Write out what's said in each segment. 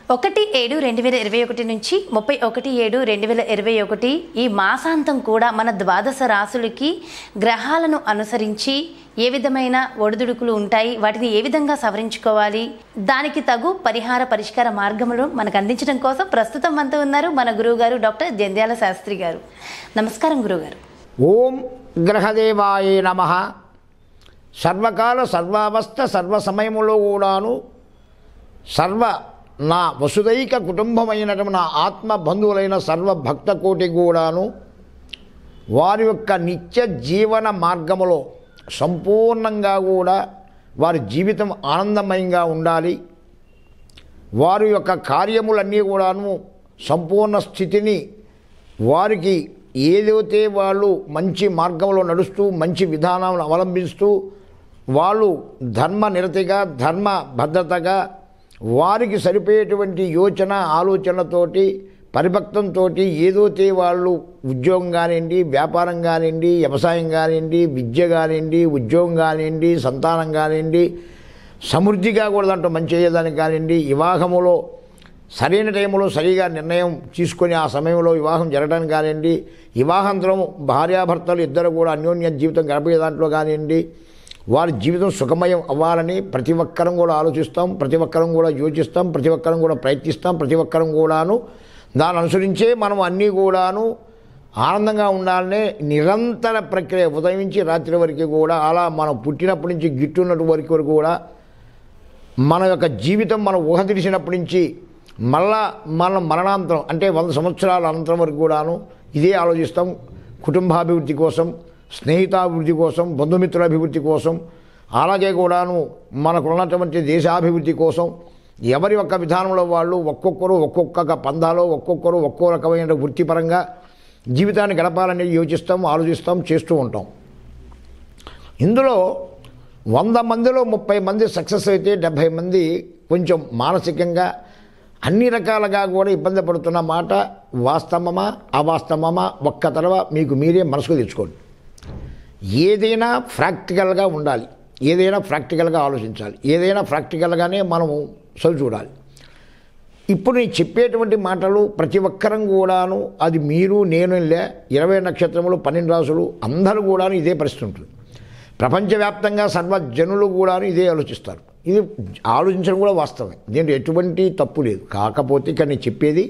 ఒకటి ఏడు రెండు వేల ఇరవై ఒకటి నుంచి ముప్పై ఒకటి ఏడు రెండు వేల ఇరవై ఒకటి ఈ మాసాంతం కూడా మన ద్వాదశ రాసులకి గ్రహాలను అనుసరించి ఏ విధమైన ఒడిదుడుకులు ఉంటాయి వాటిని ఏ విధంగా సవరించుకోవాలి దానికి తగు పరిహార పరిష్కార మార్గములు మనకు అందించడం కోసం ప్రస్తుతం మనతో ఉన్నారు మన గురువుగారు డాక్టర్ జంధ్యాల శాస్త్రి గారు నమస్కారం గురువుగారు ఓం గ్రహదేవాయ నమ సర్వకాల సర్వావస్థ సర్వ సమయములో కూడాను సర్వ నా వసుదైక కుటుంబమైనటువంటి నా ఆత్మ బంధువులైన సర్వ భక్త కోటి కూడాను వారి యొక్క నిత్య జీవన మార్గములో సంపూర్ణంగా కూడా వారి జీవితం ఆనందమయంగా ఉండాలి వారి యొక్క కార్యములన్నీ కూడాను సంపూర్ణ స్థితిని వారికి ఏదైతే వాళ్ళు మంచి మార్గంలో నడుస్తూ మంచి విధానాలను అవలంబిస్తూ వాళ్ళు ధర్మ నిరతిగా ధర్మ భద్రతగా వారికి సరిపోయేటువంటి యోచన ఆలోచనలతోటి పరిభక్తంతో ఏదైతే వాళ్ళు ఉద్యోగం కానివ్వండి వ్యాపారం కానివ్వండి వ్యవసాయం కానివ్వండి విద్య కానివ్వండి ఉద్యోగం కానివ్వండి సంతానం కానివ్వండి సమృద్ధిగా కూడా దాంట్లో మంచి అయ్యేదానికి కానివ్వండి వివాహములో సరైన టైంలో సరిగా నిర్ణయం తీసుకొని ఆ సమయంలో వివాహం జరగడానికి కానివ్వండి వివాహాంతరం భార్యాభర్తలు ఇద్దరు కూడా అన్యోన్య జీవితం గడిపే దాంట్లో కానివ్వండి వారి జీవితం సుఖమయం అవ్వాలని ప్రతి ఒక్కరం కూడా ఆలోచిస్తాం ప్రతి ఒక్కరం కూడా యోచిస్తాం ప్రతి ఒక్కరం కూడా ప్రయత్నిస్తాం ప్రతి ఒక్కరం కూడాను దాన్ని అనుసరించే మనం అన్నీ కూడాను ఆనందంగా ఉండాలనే నిరంతర ప్రక్రియ ఉదయం నుంచి రాత్రి వరకు కూడా అలా మనం పుట్టినప్పటి నుంచి గిట్టున్నటి వరకు వరకు కూడా మన యొక్క జీవితం మనం ఊహ తెలిసినప్పటి నుంచి మళ్ళా మనం మరణాంతరం అంటే వంద సంవత్సరాల అనంతరం వరకు కూడాను ఇదే ఆలోచిస్తాం కుటుంబాభివృద్ధి కోసం స్నేహితాభివృద్ధి కోసం బంధుమిత్రుల అభివృద్ధి కోసం అలాగే కూడాను మనకు ఉన్నటువంటి దేశాభివృద్ధి కోసం ఎవరి యొక్క విధానంలో వాళ్ళు ఒక్కొక్కరు ఒక్కొక్క పందాలో ఒక్కొక్కరు ఒక్కో రకమైన వృత్తిపరంగా జీవితాన్ని గడపాలని యోచిస్తాం ఆలోచిస్తాం చేస్తూ ఉంటాం ఇందులో వంద మందిలో ముప్పై మంది సక్సెస్ అయితే డెబ్భై మంది కొంచెం మానసికంగా అన్ని రకాలుగా కూడా ఇబ్బంది పడుతున్న మాట వాస్తవమా అవాస్తవమా ఒక్క తరవ మీకు మీరే మనసుకు తెచ్చుకోండి ఏదైనా ప్రాక్టికల్గా ఉండాలి ఏదైనా ప్రాక్టికల్గా ఆలోచించాలి ఏదైనా ప్రాక్టికల్గానే మనము చదువు చూడాలి ఇప్పుడు నేను చెప్పేటువంటి మాటలు ప్రతి ఒక్కరం కూడాను అది మీరు నేను లే ఇరవై నక్షత్రములు పన్నెండు రాసులు అందరూ కూడాను ఇదే పరిస్థితి ఉంటుంది ప్రపంచవ్యాప్తంగా సర్వజనులు కూడాను ఇదే ఆలోచిస్తారు ఇది ఆలోచించడం కూడా వాస్తవమే దీంట్లో ఎటువంటి తప్పు లేదు కాకపోతే ఇక్కడ నేను చెప్పేది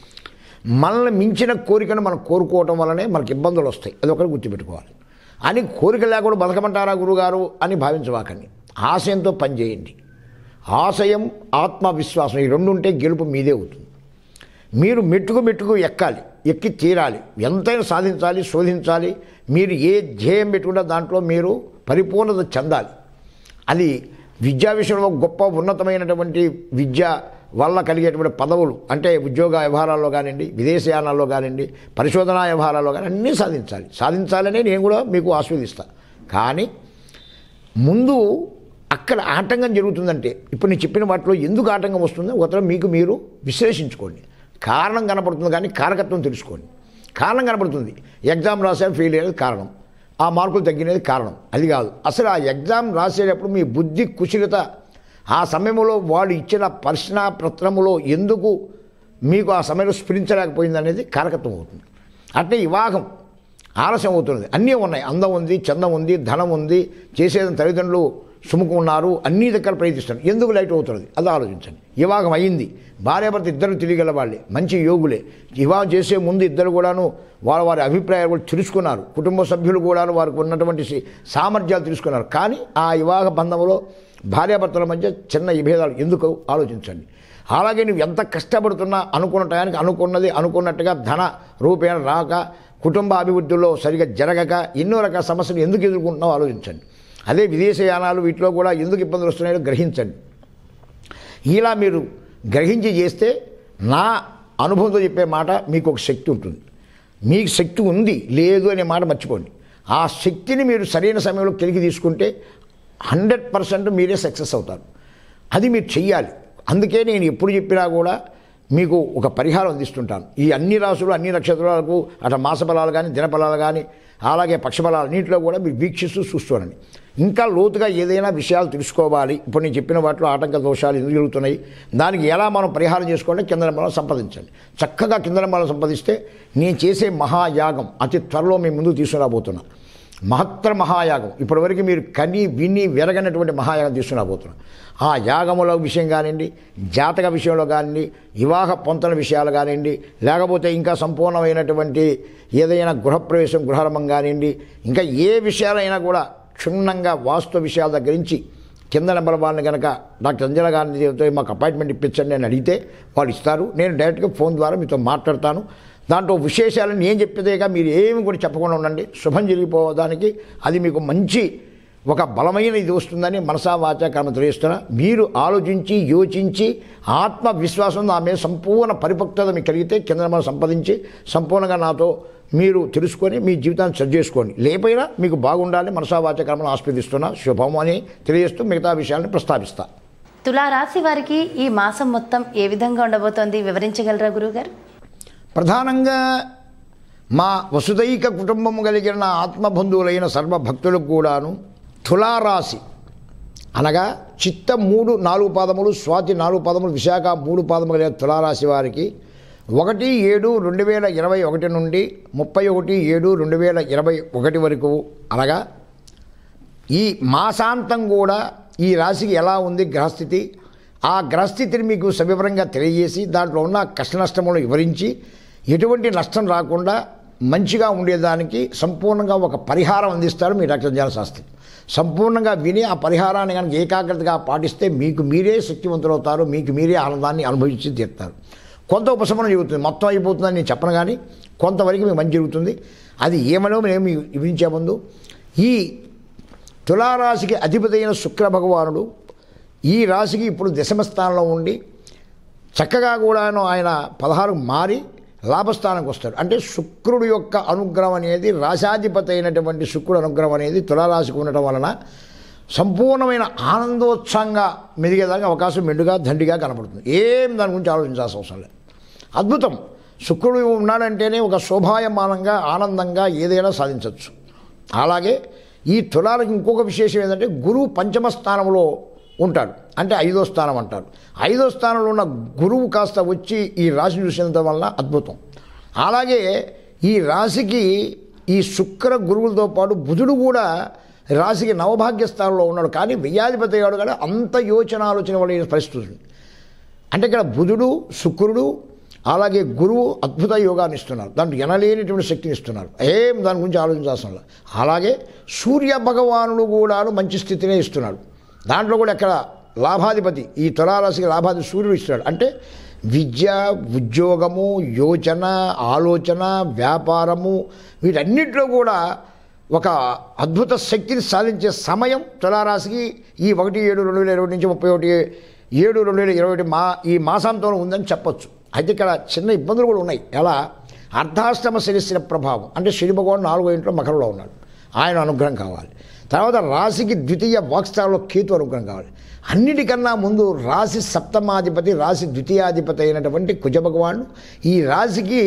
మనల్ని మించిన కోరికను మనం కోరుకోవటం వల్లనే మనకి ఇబ్బందులు వస్తాయి అది ఒకటి గుర్తుపెట్టుకోవాలి అని కోరిక లేకుండా బతకమంటారా గురుగారు అని భావించవాకండి ఆశయంతో పనిచేయండి ఆశయం ఆత్మవిశ్వాసం ఈ రెండు ఉంటే గెలుపు మీదే అవుతుంది మీరు మెట్టుకు మెట్టుకు ఎక్కాలి ఎక్కి తీరాలి ఎంతైనా సాధించాలి శోధించాలి మీరు ఏ ధ్యేయం పెట్టుకుంటే దాంట్లో మీరు పరిపూర్ణత చెందాలి అది విద్యా విషయంలో గొప్ప ఉన్నతమైనటువంటి విద్య వల్ల కలిగేటువంటి పదవులు అంటే ఉద్యోగ వ్యవహారాల్లో కానివ్వండి విదేశయానాల్లో కానివ్వండి పరిశోధనా వ్యవహారాల్లో కానీ అన్నీ సాధించాలి సాధించాలనే నేను కూడా మీకు ఆస్వాదిస్తాను కానీ ముందు అక్కడ ఆటంకం జరుగుతుందంటే ఇప్పుడు నేను చెప్పిన వాటిలో ఎందుకు ఆటంకం వస్తుందో ఒకసారి మీకు మీరు విశ్లేషించుకోండి కారణం కనపడుతుంది కానీ కారకత్వం తెలుసుకోండి కారణం కనపడుతుంది ఎగ్జామ్ రాసాను ఫెయిల్ అయ్యేది కారణం ఆ మార్కులు తగ్గినది కారణం అది కాదు అసలు ఆ ఎగ్జామ్ రాసేటప్పుడు మీ బుద్ధి కుశలత ఆ సమయంలో వాళ్ళు ఇచ్చిన ప్రశ్నాపత్రములో ఎందుకు మీకు ఆ సమయంలో స్ఫురించలేకపోయింది అనేది కారకత్వం అవుతుంది అంటే వివాహం ఆలస్యం అవుతున్నది అన్నీ ఉన్నాయి అందం ఉంది చందం ఉంది ధనం ఉంది చేసేదని తల్లిదండ్రులు సుముఖం ఉన్నారు అన్ని దగ్గర ప్రయత్నిస్తారు ఎందుకు లైట్ అవుతున్నది అది ఆలోచించండి వివాహం అయ్యింది భార్యాభర్త ఇద్దరు తిరిగల వాళ్ళే మంచి యోగులే వివాహం చేసే ముందు ఇద్దరు కూడాను వాళ్ళ వారి అభిప్రాయాలు కూడా తెలుసుకున్నారు కుటుంబ సభ్యులు కూడాను వారికి ఉన్నటువంటి సి- సామర్థ్యాలు తెలుసుకున్నారు కానీ ఆ వివాహ బంధంలో భార్యాభర్తల మధ్య చిన్న విభేదాలు ఎందుకు ఆలోచించండి అలాగే నువ్వు ఎంత కష్టపడుతున్నా అనుకున్న టయానికి అనుకున్నది అనుకున్నట్టుగా ధన రూపేణ రాక కుటుంబ అభివృద్ధిలో సరిగా జరగక ఎన్నో రకాల సమస్యలు ఎందుకు ఎదుర్కొంటున్నావో ఆలోచించండి అదే విదేశయానాలు వీటిలో కూడా ఎందుకు ఇబ్బందులు వస్తున్నాయో గ్రహించండి ఇలా మీరు గ్రహించి చేస్తే నా అనుభవంతో చెప్పే మాట మీకు ఒక శక్తి ఉంటుంది మీకు శక్తి ఉంది లేదు అనే మాట మర్చిపోండి ఆ శక్తిని మీరు సరైన సమయంలో కలిగి తీసుకుంటే హండ్రెడ్ పర్సెంట్ మీరే సక్సెస్ అవుతారు అది మీరు చెయ్యాలి అందుకే నేను ఎప్పుడు చెప్పినా కూడా మీకు ఒక పరిహారం అందిస్తుంటాను ఈ అన్ని రాసులు అన్ని నక్షత్రాలకు అటు మాసఫలాలు కానీ దినఫలాలు కానీ అలాగే పక్షఫలాలు అన్నింటిలో కూడా మీరు వీక్షిస్తూ చూస్తుండండి ఇంకా లోతుగా ఏదైనా విషయాలు తెలుసుకోవాలి ఇప్పుడు నేను చెప్పిన వాటిలో ఆటంక దోషాలు ఎందుకు జరుగుతున్నాయి దానికి ఎలా మనం పరిహారం చేసుకోవాలంటే కింద నెంబర్లో సంపాదించండి చక్కగా కింద నెంబర్లో సంపాదిస్తే నేను చేసే మహాయాగం అతి త్వరలో మీ ముందుకు తీసుకురాబోతున్నా మహత్తర మహాయాగం ఇప్పటివరకు మీరు కని విని వెరగనటువంటి మహాయాగం తీసుకురాబోతున్నాం ఆ యాగముల విషయం కానివ్వండి జాతక విషయంలో కానివ్వండి వివాహ పొంతన విషయాలు కానివ్వండి లేకపోతే ఇంకా సంపూర్ణమైనటువంటి ఏదైనా గృహప్రవేశం గృహారంభం కానివ్వండి ఇంకా ఏ విషయాలైనా కూడా క్షుణ్ణంగా వాస్తు విషయాల దగ్గర నుంచి కింద నెంబర్ వాళ్ళని కనుక డాక్టర్ అంజల గారితో మాకు అపాయింట్మెంట్ ఇప్పించండి అని అడిగితే వాళ్ళు ఇస్తారు నేను డైరెక్ట్గా ఫోన్ ద్వారా మీతో మాట్లాడతాను దాంట్లో విశేషాలను నేను చెప్పేదేగా మీరు ఏమి కూడా చెప్పకుండా ఉండండి శుభం జరిగిపోవడానికి అది మీకు మంచి ఒక బలమైన ఇది వస్తుందని మనసా వాచా కర్మ తెలియస్తున్నా మీరు ఆలోచించి యోచించి ఆత్మవిశ్వాసం నా మీద సంపూర్ణ పరిపక్వత మీకు కలిగితే కింద మనం సంపాదించి సంపూర్ణంగా నాతో మీరు తెలుసుకొని మీ జీవితాన్ని సరి చేసుకోండి లేపైనా మీకు బాగుండాలి మనసా వాచా కర్మను ఆస్వాదిస్తున్నా శుభం అని తెలియజేస్తూ మిగతా విషయాలను ప్రస్తావిస్తా తులారాశి వారికి ఈ మాసం మొత్తం ఏ విధంగా ఉండబోతోంది వివరించగలరా గురువుగారు ప్రధానంగా మా వసుదైక కుటుంబం కలిగిన నా ఆత్మబంధువులైన సర్వభక్తులకు కూడాను తులారాశి అనగా చిత్త మూడు నాలుగు పాదములు స్వాతి నాలుగు పాదములు విశాఖ మూడు పాదములు కలిగిన తులారాశి వారికి ఒకటి ఏడు రెండు వేల ఇరవై ఒకటి నుండి ముప్పై ఒకటి ఏడు రెండు వేల ఇరవై ఒకటి వరకు అనగా ఈ మాసాంతం కూడా ఈ రాశికి ఎలా ఉంది గ్రహస్థితి ఆ గ్రహస్థితిని మీకు సవివరంగా తెలియజేసి దాంట్లో ఉన్న కష్ట నష్టములను వివరించి ఎటువంటి నష్టం రాకుండా మంచిగా ఉండేదానికి సంపూర్ణంగా ఒక పరిహారం అందిస్తారు మీ డాక్టర్ జన శాస్త్రి సంపూర్ణంగా విని ఆ పరిహారాన్ని కనుక ఏకాగ్రతగా పాటిస్తే మీకు మీరే శక్తివంతులవుతారు మీకు మీరే ఆనందాన్ని అనుభవించి తీరుతారు కొంత ఉపశమనం జరుగుతుంది మొత్తం అయిపోతుందని నేను చెప్పను కానీ కొంతవరకు మీకు మంచి జరుగుతుంది అది ఏమనో మేము వివరించే ముందు ఈ తులారాశికి అధిపతి అయిన శుక్ర భగవానుడు ఈ రాశికి ఇప్పుడు దశమ స్థానంలో ఉండి చక్కగా కూడాను ఆయన పదహారు మారి లాభస్థానానికి వస్తాడు అంటే శుక్రుడు యొక్క అనుగ్రహం అనేది రాశాధిపతి అయినటువంటి శుక్రుడు అనుగ్రహం అనేది తులారాశికి ఉండటం వలన సంపూర్ణమైన ఆనందోత్సవంగా మెదిగేదానికి అవకాశం మెండుగా దండిగా కనపడుతుంది ఏం దాని గురించి ఆలోచించాల్సిన అవసరం లేదు అద్భుతం శుక్రుడు ఉన్నాడంటేనే ఒక శోభాయమానంగా ఆనందంగా ఏదైనా సాధించవచ్చు అలాగే ఈ తులాలకు ఇంకొక విశేషం ఏంటంటే గురువు పంచమ స్థానంలో ఉంటాడు అంటే ఐదో స్థానం అంటారు ఐదో స్థానంలో ఉన్న గురువు కాస్త వచ్చి ఈ రాశి చూసినంత వల్ల అద్భుతం అలాగే ఈ రాశికి ఈ శుక్ర గురువులతో పాటు బుధుడు కూడా రాశికి నవభాగ్య స్థానంలో ఉన్నాడు కానీ వ్యయాధిపతి అయ్యాడు కానీ అంత యోచన ఆలోచన వల్ల పరిస్థితి ఉంది అంటే ఇక్కడ బుధుడు శుక్రుడు అలాగే గురువు అద్భుత యోగాన్ని ఇస్తున్నారు దాంట్లో ఎనలేనిటువంటి శక్తిని ఇస్తున్నారు ఏం దాని గురించి ఆలోచించాల్సిన అవసరం లేదు. అలాగే సూర్య భగవానుడు కూడా మంచి స్థితినే ఇస్తున్నాడు దాంట్లో కూడా ఎక్కడ లాభాధిపతి ఈ తులారాశికి లాభాధిపతి సూర్యుడు ఇస్తున్నాడు అంటే విద్య ఉద్యోగము యోచన ఆలోచన వ్యాపారము వీటన్నిటిలో కూడా ఒక అద్భుత శక్తిని సాధించే సమయం తులారాశికి ఈ ఒకటి ఏడు రెండు వేల ఇరవై నుంచి ముప్పై ఒకటి ఏడు రెండు వేల ఇరవై ఒకటి మా ఈ మాసాంతంలో ఉందని చెప్పొచ్చు అయితే ఇక్కడ చిన్న ఇబ్బందులు కూడా ఉన్నాయి ఎలా అర్ధాష్టమ శనిశ్ర ప్రభావం అంటే శని భగవాన్ నాలుగో ఇంట్లో మకరంలో ఉన్నాడు ఆయన అనుగ్రహం కావాలి తర్వాత రాశికి ద్వితీయ వాక్స్థానంలో కేతు అనుగ్రహం కావాలి అన్నిటికన్నా ముందు రాశి సప్తమాధిపతి రాశి ద్వితీయాధిపతి అయినటువంటి కుజ భగవానుడు ఈ రాశికి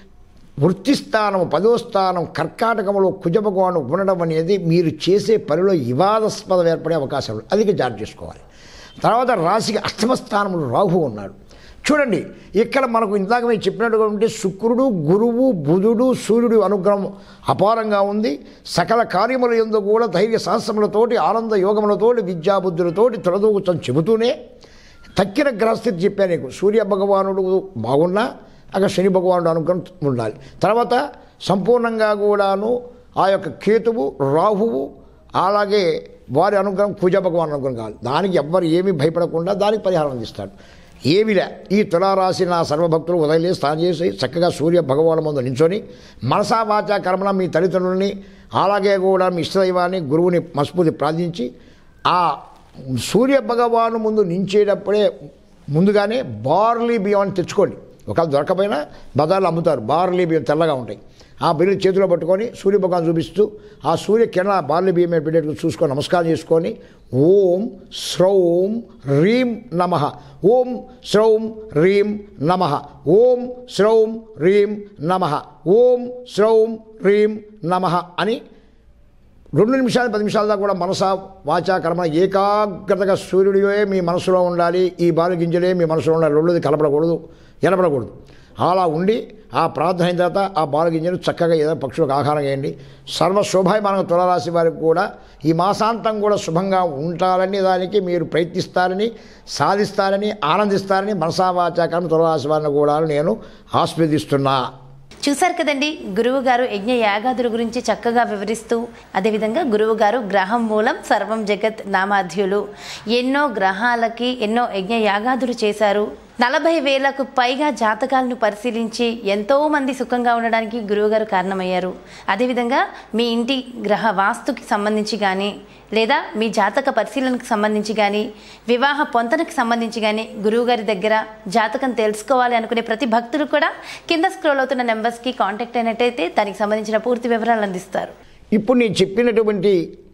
వృత్తి స్థానం పదో స్థానం కర్కాటకంలో కుజ భగవాను ఉండడం అనేది మీరు చేసే పనిలో వివాదాస్పదం ఏర్పడే అవకాశం ఉంది అది జాగ్రత్త చేసుకోవాలి తర్వాత రాశికి అష్టమ స్థానంలో రాహు ఉన్నాడు చూడండి ఇక్కడ మనకు ఇందాక మేము చెప్పినట్టుగా ఉంటే శుక్రుడు గురువు బుధుడు సూర్యుడు అనుగ్రహం అపారంగా ఉంది సకల కార్యముల ఎందు కూడా ధైర్య సాహసములతోటి ఆనంద యోగములతోటి విద్యాబుద్ధులతోటి తొలదూగుతాం చెబుతూనే తక్కిన గ్రహస్థితి చెప్పాను నీకు సూర్య భగవానుడు బాగున్నా అక్కడ శని భగవానుడు అనుగ్రహం ఉండాలి తర్వాత సంపూర్ణంగా కూడాను ఆ యొక్క కేతువు రాహువు అలాగే వారి అనుగ్రహం కుజ భగవాన్ అనుగ్రహం కావాలి దానికి ఎవ్వరు ఏమీ భయపడకుండా దానికి పరిహారం అందిస్తాడు ఏమిలే ఈ తులారాశి నా సర్వభక్తులు ఉదయలే స్నానం చేసి చక్కగా సూర్య భగవాన్ ముందు నించొని మనసా వాచా కర్మణ మీ తల్లిదండ్రులని అలాగే కూడా మీ ఇష్టదైవాన్ని గురువుని మనస్ఫూర్తి ప్రార్థించి ఆ సూర్య భగవాను ముందు నించేటప్పుడే ముందుగానే బార్లీ బియ్యం తెచ్చుకోండి ఒకవేళ దొరకపోయినా బజార్లో అమ్ముతారు బార్లీ బియ్యం తెల్లగా ఉంటాయి ఆ బిల్లు చేతిలో పట్టుకొని సూర్య భగవాన్ చూపిస్తూ ఆ సూర్య కిరణ బార్లీ బియ్యం మీద పెట్టేట్టు చూసుకొని నమస్కారం చేసుకొని ఓం శ్రౌం హ్రీం నమ ఓం శ్రౌం హ్రీం నమ ఓం శ్రౌం హ్రీం నమ ఓం శ్రౌం హ్రీం నమ అని రెండు నిమిషాలు పది నిమిషాల దాకా కూడా మనస వాచా కర్మ ఏకాగ్రతగా సూర్యుడివే మీ మనసులో ఉండాలి ఈ బాలు గింజలే మీ మనసులో ఉండాలి రెండోది కలపడకూడదు ఎనపడకూడదు అలా ఉండి ఆ ప్రార్థన అయిన తర్వాత ఆ బాలు గింజలు చక్కగా ఏదో పక్షులకు ఆహారం వేయండి సర్వ శుభాయమానంగా తులరాశి వారికి కూడా ఈ మాసాంతం కూడా శుభంగా ఉంటారని దానికి మీరు ప్రయత్నిస్తారని సాధిస్తారని ఆనందిస్తారని మనసా వాచా కర్మ తులరాశి వారిని కూడా నేను ఆస్వాదిస్తున్నా చూశారు కదండి గురువు గారు యజ్ఞ యాగాదుల గురించి చక్కగా వివరిస్తూ అదేవిధంగా గురువు గారు గ్రహం మూలం సర్వం జగత్ నామాధ్యులు ఎన్నో గ్రహాలకి ఎన్నో యజ్ఞ యాగాదులు చేశారు నలభై వేలకు పైగా జాతకాలను పరిశీలించి ఎంతో మంది సుఖంగా ఉండడానికి గురువుగారు కారణమయ్యారు అదేవిధంగా మీ ఇంటి గ్రహ వాస్తుకి సంబంధించి కానీ లేదా మీ జాతక పరిశీలనకు సంబంధించి కానీ వివాహ పొంతనకు సంబంధించి కానీ గురువుగారి దగ్గర జాతకం తెలుసుకోవాలి అనుకునే ప్రతి భక్తులు కూడా కింద స్క్రోల్ అవుతున్న నెంబర్స్కి కాంటాక్ట్ అయినట్టయితే దానికి సంబంధించిన పూర్తి వివరాలు అందిస్తారు ఇప్పుడు నేను చెప్పినటువంటి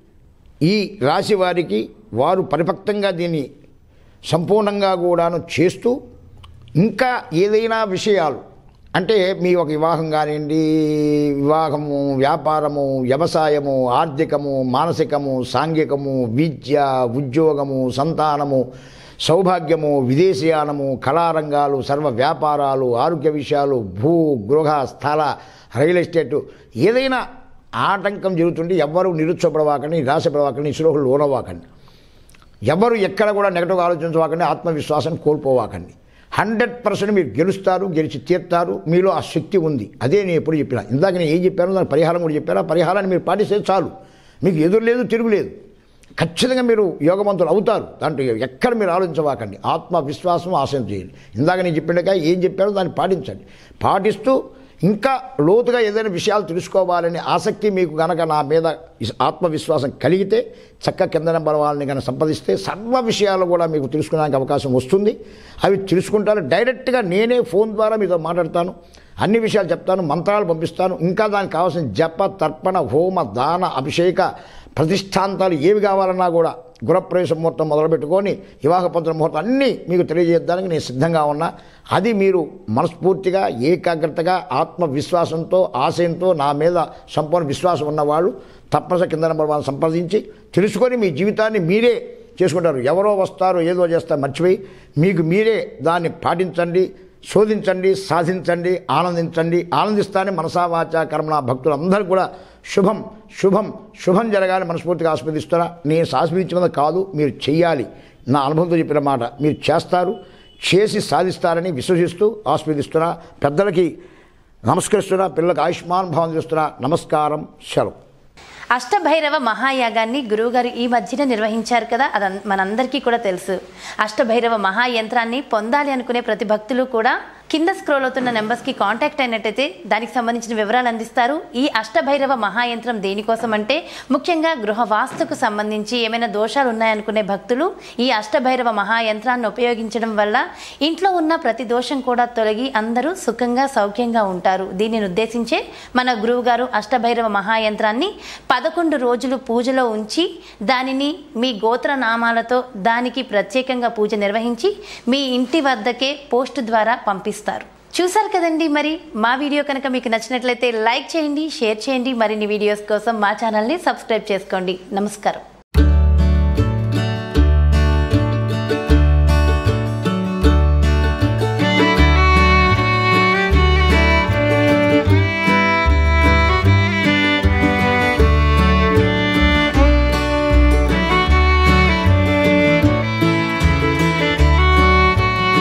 ఈ రాశి వారికి వారు పరిపక్తంగా దీన్ని సంపూర్ణంగా కూడాను చేస్తూ ఇంకా ఏదైనా విషయాలు అంటే మీ ఒక వివాహం కానివ్వండి వివాహము వ్యాపారము వ్యవసాయము ఆర్థికము మానసికము సాంఘికము విద్య ఉద్యోగము సంతానము సౌభాగ్యము విదేశీయానము కళారంగాలు సర్వ వ్యాపారాలు ఆరోగ్య విషయాలు భూ గృహ స్థల రియల్ ఎస్టేటు ఏదైనా ఆటంకం జరుగుతుంటే ఎవ్వరూ నిరుత్సపడవాకండి నిరాశపడవాకండి నిస్రోహులు లోనవాకండి ఎవరు ఎక్కడ కూడా నెగటివ్గా ఆలోచించవాకండి ఆత్మవిశ్వాసం కోల్పోవాకండి హండ్రెడ్ పర్సెంట్ మీరు గెలుస్తారు గెలిచి తీరుతారు మీలో ఆ శక్తి ఉంది అదే నేను ఎప్పుడు చెప్పిన ఇందాక నేను ఏం చెప్పానో దాని పరిహారం కూడా చెప్పాను ఆ పరిహారాన్ని మీరు పాటిస్తే చాలు మీకు ఎదురు లేదు తిరుగులేదు ఖచ్చితంగా మీరు యోగవంతులు అవుతారు దాంట్లో ఎక్కడ మీరు ఆలోచించవాకండి ఆత్మవిశ్వాసం ఆశయం చేయండి ఇందాక నేను చెప్పినగా ఏం చెప్పానో దాన్ని పాటించండి పాటిస్తూ ఇంకా లోతుగా ఏదైనా విషయాలు తెలుసుకోవాలనే ఆసక్తి మీకు గనక నా మీద ఇస్- ఆత్మవిశ్వాసం కలిగితే చక్క కింద నెంబర్ వాళ్ళని కనుక సంపాదిస్తే సర్వ విషయాలు కూడా మీకు తెలుసుకోవడానికి అవకాశం వస్తుంది అవి తెలుసుకుంటారు డైరెక్ట్గా నేనే ఫోన్ ద్వారా మీతో మాట్లాడతాను అన్ని విషయాలు చెప్తాను మంత్రాలు పంపిస్తాను ఇంకా దానికి కావాల్సిన జప తర్పణ హోమ దాన అభిషేక ప్రతిష్టాంతాలు ఏవి కావాలన్నా కూడా గృహప్రవేశ ముహూర్తం మొదలుపెట్టుకొని వివాహ పంతుల ముహూర్తం అన్నీ మీకు తెలియజేయడానికి నేను సిద్ధంగా ఉన్నా అది మీరు మనస్ఫూర్తిగా ఏకాగ్రతగా ఆత్మవిశ్వాసంతో ఆశయంతో నా మీద సంపూర్ణ విశ్వాసం ఉన్నవాళ్ళు తప్పనిసరి కింద నెంబర్ వాళ్ళని సంప్రదించి తెలుసుకొని మీ జీవితాన్ని మీరే చేసుకుంటారు ఎవరో వస్తారు ఏదో చేస్తారు మర్చిపోయి మీకు మీరే దాన్ని పాటించండి శోధించండి సాధించండి ఆనందించండి ఆనందిస్తానే మనసా వాచా కర్మణ భక్తులందరూ కూడా శుభం శుభం శుభం జరగాలని మనస్ఫూర్తిగా ఆస్వాదిస్తారా నేను ఆస్వాదించినది కాదు మీరు చెయ్యాలి నా అనుభవంతో చెప్పిన మాట మీరు చేస్తారు చేసి సాధిస్తారని విశ్వసిస్తూ ఆస్వాదిస్తున్నా పెద్దలకి నమస్కరిస్తున్నా పిల్లలకు ఆయుష్మాన్ భావం చేస్తున్నా నమస్కారం సెలవు అష్టభైరవ మహాయాగాన్ని గురువుగారు ఈ మధ్యన నిర్వహించారు కదా అది మనందరికీ కూడా తెలుసు అష్టభైరవ మహాయంత్రాన్ని పొందాలి అనుకునే ప్రతి భక్తులు కూడా కింద స్క్రోల్ అవుతున్న నెంబర్స్కి కాంటాక్ట్ అయినట్టయితే దానికి సంబంధించిన వివరాలు అందిస్తారు ఈ అష్టభైరవ మహాయంత్రం దేనికోసం అంటే ముఖ్యంగా గృహ వాస్తుకు సంబంధించి ఏమైనా దోషాలు ఉన్నాయనుకునే భక్తులు ఈ అష్టభైరవ మహాయంత్రాన్ని ఉపయోగించడం వల్ల ఇంట్లో ఉన్న ప్రతి దోషం కూడా తొలగి అందరూ సుఖంగా సౌఖ్యంగా ఉంటారు దీనిని ఉద్దేశించే మన గురువు గారు అష్టభైరవ మహాయంత్రాన్ని పదకొండు రోజులు పూజలో ఉంచి దానిని మీ గోత్ర నామాలతో దానికి ప్రత్యేకంగా పూజ నిర్వహించి మీ ఇంటి వద్దకే పోస్ట్ ద్వారా పంపిస్తారు చూసారు కదండి మరి మా వీడియో కనుక మీకు నచ్చినట్లయితే లైక్ చేయండి షేర్ చేయండి మరిన్ని వీడియోస్ కోసం మా ఛానల్ని సబ్స్క్రైబ్ చేసుకోండి నమస్కారం